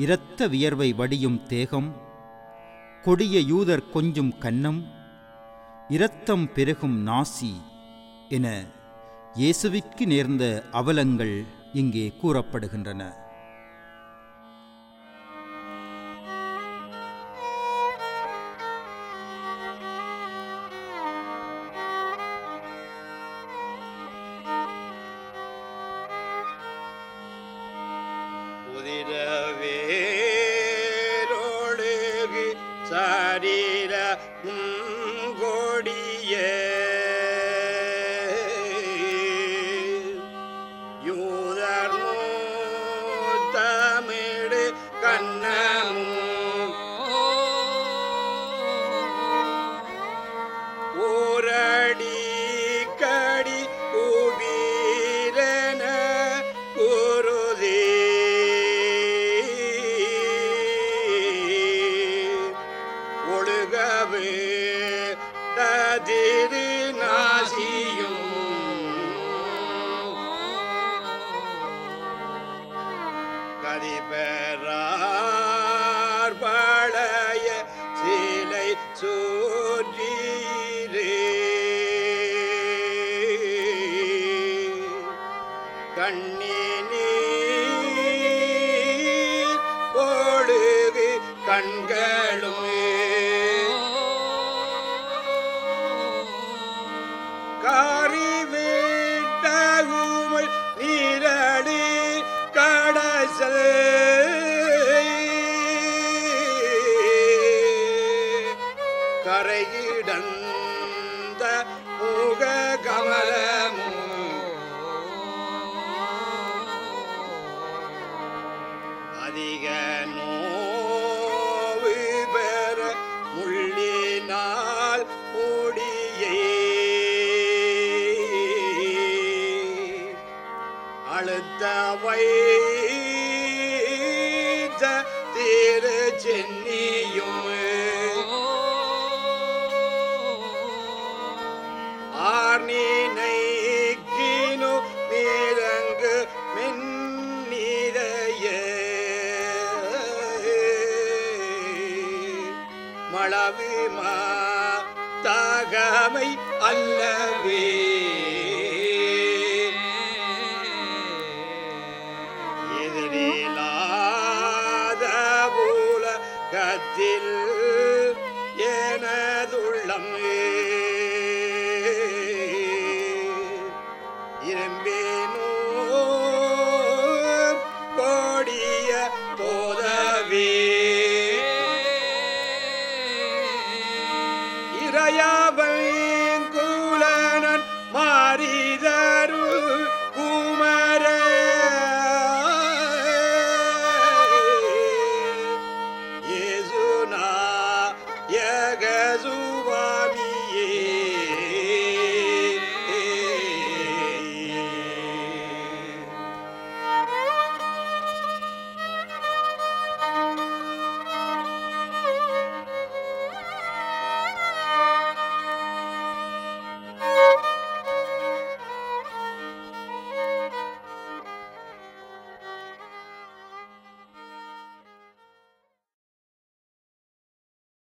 இரத்த வியர்வை வடியும் தேகம் கொடிய யூதர் கொஞ்சும் கன்னம் இரத்தம் பெருகும் நாசி என இயேசுவிற்கு நேர்ந்த அவலங்கள் இங்கே கூறப்படுகின்றன உதிரவேரோடு சாரீர கொடிய யூதர் தமிழ் கண்ணமும் ஓரடி கடி உபீரன குருதி ஒழுகவே ததிரு நாசியும் கதிபெறார் பழைய சிலை சூற்றீரே கண்ணினீர் பொழுகு கண்களுமே காரி வீட்டகுமல் நீரடி கடசல் கரையிடந்த முக கமலமும் அதிக நோவு பெற முள்ளினால் முடியே அழுத்த வைத்த திரு சென்னியும் ஆர்னினைக்கினு நீரங்கு மென்னிதைய மளவிமா தகமை அல்லவே எதிரிலாத உலகத்தில்